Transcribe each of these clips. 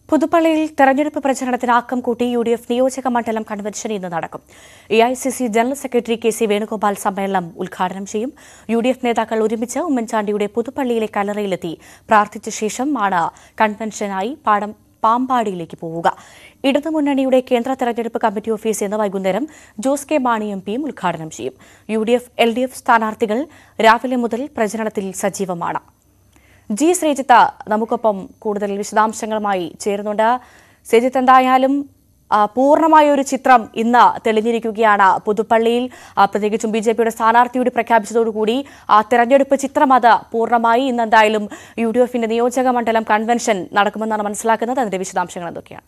പുതുപ്പള്ളിയിൽ തെരഞ്ഞെടുപ്പ് പ്രചരണത്തിന് ആക്കം കൂട്ടി യു ഡി എഫ് നിയോജക മണ്ഡലം കൺവെൻഷൻ ഇന്ന് നടക്കും A I C C general secretary K C Venugopal സമ്മേളനം ഉദ്ഘാടനം ചെയ്യും യു ഡി എഫ് നേതാക്കൾ ഒരുമിച്ച് ഉമ്മൻചാണ്ടിയുടെ പുതുപ്പള്ളിയിലെ കല്ലറയിലെത്തി പ്രാർത്ഥിച്ച ശേഷം ആണ് കൺവെൻഷനായി പാടം പാമ്പാടിയിലേക്ക് പോവുക ഇടതുമുന്നണിയുടെ കേന്ദ്ര തെരഞ്ഞെടുപ്പ് കമ്മിറ്റി ഓഫീസ് ഇന്ന് വൈകുന്നേരം ജോസ് കെ മാണി എം പിയും ഉദ്ഘാടനം ചെയ്യും U D F L D F സ്ഥാനാർത്ഥികൾ രാവിലെ മുതൽ പ്രചരണത്തിൽ സജീവമാണ് ജി ശ്രീജിത്ത് നമുക്കൊപ്പം കൂടുതൽ വിശദാംശങ്ങളുമായി ചേരുന്നുണ്ട് ശ്രീജിത്ത് എന്തായാലും ആ, പൂർണ്ണമായ ഒരു ചിത്രം ഇന്ന് തെളിഞ്ഞിരിക്കുകയാണ് പുതുപ്പള്ളിയിൽ ആ, പ്രത്യേകിച്ചും ബി ജെ പിയുടെ സ്ഥാനാർത്ഥിയോട് പ്രഖ്യാപിച്ചതോടുകൂടി ആ തെരഞ്ഞെടുപ്പ് ചിത്രം അത് പൂർണ്ണമായി ഇന്ന് എന്തായാലും യു ഡി എഫിന്റെ നിയോജക മണ്ഡലം കൺവെൻഷൻ നടക്കുമെന്നാണ് മനസ്സിലാക്കുന്നത് അതിന്റെ വിശദാംശങ്ങൾ എന്തൊക്കെയാണ്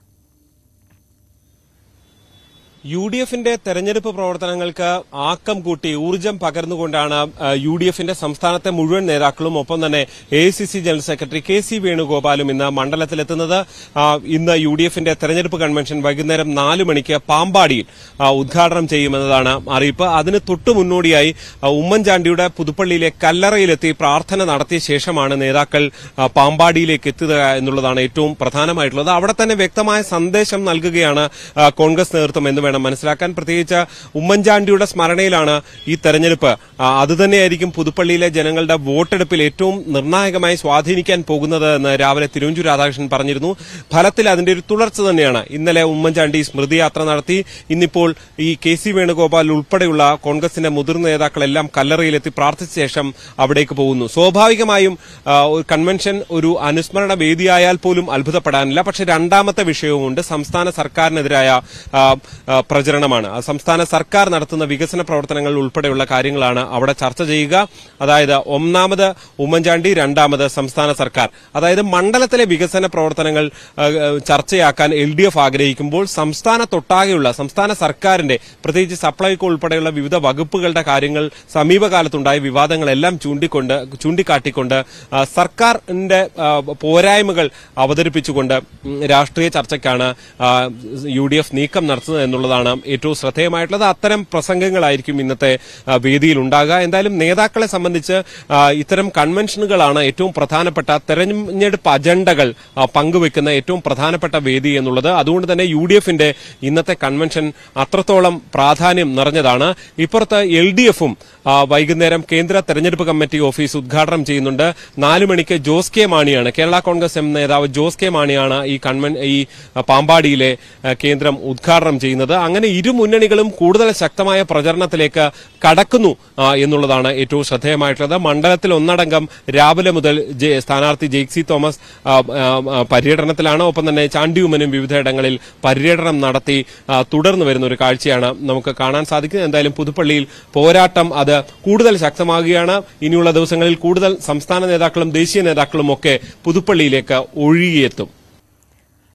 യു ഡി എഫിന്റെ തെരഞ്ഞെടുപ്പ് പ്രവർത്തനങ്ങൾക്ക് ആക്കം കൂട്ടി ഊർജം പകർന്നുകൊണ്ടാണ് ആ, യു ഡി എഫിന്റെ സംസ്ഥാനത്തെ മുഴുവൻ നേതാക്കളും ഒപ്പം തന്നെ A I C C general secretary K C വേണുഗോപാലും ഇന്ന് മണ്ഡലത്തിലെത്തുന്നത് ആ, ഇന്ന് യു ഡി എഫിന്റെ തെരഞ്ഞെടുപ്പ് കൺവെൻഷൻ വൈകുന്നേരം നാല് മണിക്ക് പാമ്പാടിയിൽ ആ, ഉദ്ഘാടനം ചെയ്യുമെന്നതാണ് അറിയിപ്പ് അതിന് തൊട്ടു മുന്നോടിയായി ആ, ഉമ്മൻചാണ്ടിയുടെ പുതുപ്പള്ളിയിലെ കല്ലറയിലെത്തി പ്രാർത്ഥന നടത്തിയ ശേഷമാണ് നേതാക്കൾ ആ, പാമ്പാടിയിലേക്ക് എത്തുക എന്നുള്ളതാണ് ഏറ്റവും പ്രധാനമായിട്ടുള്ളത് അവിടെ തന്നെ വ്യക്തമായ സന്ദേശം നൽകുകയാണ് ആ, കോൺഗ്രസ് നേതൃത്വം എന്ന് വേണം മനസ്സിലാക്കാൻ പ്രത്യേകിച്ച് ഉമ്മൻചാണ്ടിയുടെ സ്മരണയിലാണ് ഈ തെരഞ്ഞെടുപ്പ് ആ, അതുതന്നെയായിരിക്കും പുതുപ്പള്ളിയിലെ ജനങ്ങളുടെ വോട്ടെടുപ്പിൽ ഏറ്റവും നിർണായകമായി സ്വാധീനിക്കാൻ പോകുന്നത് എന്ന് രാവിലെ തിരുവഞ്ചൂർ രാധാകൃഷ്ണൻ പറഞ്ഞിരുന്നു ഫലത്തിൽ അതിന്റെ ഒരു തുടർച്ച തന്നെയാണ് ഇന്നലെ ഉമ്മൻചാണ്ടി സ്മൃതിയാത്ര നടത്തി ഇന്നിപ്പോൾ ഈ കെ സി വേണുഗോപാൽ ഉൾപ്പെടെയുള്ള കോൺഗ്രസിന്റെ മുതിർന്ന നേതാക്കളെല്ലാം കല്ലറയിലെത്തി പ്രാർത്ഥിച്ച ശേഷം അവിടേക്ക് പോകുന്നു സ്വാഭാവികമായും ആ, ഒരു കൺവെൻഷൻ ഒരു അനുസ്മരണ വേദിയായാൽ പോലും അത്ഭുതപ്പെടാനില്ല പക്ഷേ രണ്ടാമത്തെ വിഷയവുമുണ്ട് സംസ്ഥാന സർക്കാരിനെതിരായ ആ, ആ, പ്രചരണമാണ് ആ സംസ്ഥാന സർക്കാർ നടത്തുന്ന വികസന പ്രവർത്തനങ്ങൾ ഉൾപ്പെടെയുള്ള കാര്യങ്ങളാണ് അവിടെ ചർച്ച ചെയ്യുക അതായത് ഒന്നാമത് ഉമ്മൻചാണ്ടി രണ്ടാമത് സംസ്ഥാന സർക്കാർ അതായത് മണ്ഡലത്തിലെ വികസന പ്രവർത്തനങ്ങൾ ആ, ആ, ചർച്ചയാക്കാൻ എൽ ഡി എഫ് ആഗ്രഹിക്കുമ്പോൾ സംസ്ഥാനത്തൊട്ടാകെയുള്ള സംസ്ഥാന സർക്കാരിന്റെ പ്രത്യേകിച്ച് സപ്ലൈകോ ഉൾപ്പെടെയുള്ള വിവിധ വകുപ്പുകളുടെ കാര്യങ്ങൾ സമീപകാലത്തുണ്ടായ വിവാദങ്ങളെല്ലാം ചൂണ്ടിക്കൊണ്ട് ചൂണ്ടിക്കാട്ടിക്കൊണ്ട് ആ, സർക്കാരിന്റെ ആ, പോരായ്മകൾ അവതരിപ്പിച്ചുകൊണ്ട് ഉം, രാഷ്ട്രീയ ചർച്ചയ്ക്കാണ് ആ, യു ഡി എഫ് നീക്കം നടത്തുന്നത് എന്നുള്ളതാണ് ഏറ്റവും ശ്രദ്ധേയമായിട്ടുള്ളത് അത്തരം പ്രസംഗങ്ങളായിരിക്കും ഇന്നത്തെ ആ, വേദിയിൽ ഉണ്ടാകുക എന്തായാലും നേതാക്കളെ സംബന്ധിച്ച് ആ, ഇത്തരം കൺവെൻഷനുകളാണ് ഏറ്റവും പ്രധാനപ്പെട്ട തെരഞ്ഞെടുപ്പ് അജണ്ടകൾ ആ, പങ്കുവെക്കുന്ന ഏറ്റവും പ്രധാനപ്പെട്ട വേദി എന്നുള്ളത് അതുകൊണ്ട് തന്നെ യു ഡി എഫിന്റെ ഇന്നത്തെ കൺവെൻഷൻ അത്രത്തോളം പ്രാധാന്യം നിറഞ്ഞതാണ് ഇപ്പുറത്ത് എൽ ഡി എഫും വൈകുന്നേരം കേന്ദ്ര തെരഞ്ഞെടുപ്പ് കമ്മിറ്റി ഓഫീസ് ഉദ്ഘാടനം ചെയ്യുന്നുണ്ട് നാല് മണിക്ക് ജോസ് കെ മാണിയാണ് കേരള കോൺഗ്രസ് എം നേതാവ് ജോസ് കെ മാണിയാണ് ഈ കൺവെൻ ഈ ആ, പാമ്പാടിയിലെ ആ, കേന്ദ്രം ഉദ്ഘാടനം ചെയ്യുന്നത് അങ്ങനെ ഇരു മുന്നണികളും കൂടുതൽ ശക്തമായ പ്രചരണത്തിലേക്ക് കടക്കുന്നു ആ, എന്നുള്ളതാണ് ഏറ്റവും ശ്രദ്ധേയമായിട്ടുള്ളത് മണ്ഡലത്തിൽ ഒന്നടങ്കം രാവിലെ മുതൽ ജെ- സ്ഥാനാർത്ഥി ജെയ്ക്സി തോമസ് ആ, ആ, ആ, പര്യടനത്തിലാണ് ഒപ്പം തന്നെ ചാണ്ടിയുമനും വിവിധയിടങ്ങളിൽ പര്യടനം നടത്തി ആ, തുടർന്ന് വരുന്ന ഒരു കാഴ്ചയാണ് നമുക്ക് കാണാൻ സാധിക്കുന്നത് എന്തായാലും പുതുപ്പള്ളിയിൽ പോരാട്ടം അത് കൂടുതൽ ശക്തമാകുകയാണ് ഇനിയുള്ള ദിവസങ്ങളിൽ കൂടുതൽ സംസ്ഥാന നേതാക്കളും ദേശീയ നേതാക്കളും ഒക്കെ പുതുപ്പള്ളിയിലേക്ക് ഒഴുകിയെത്തും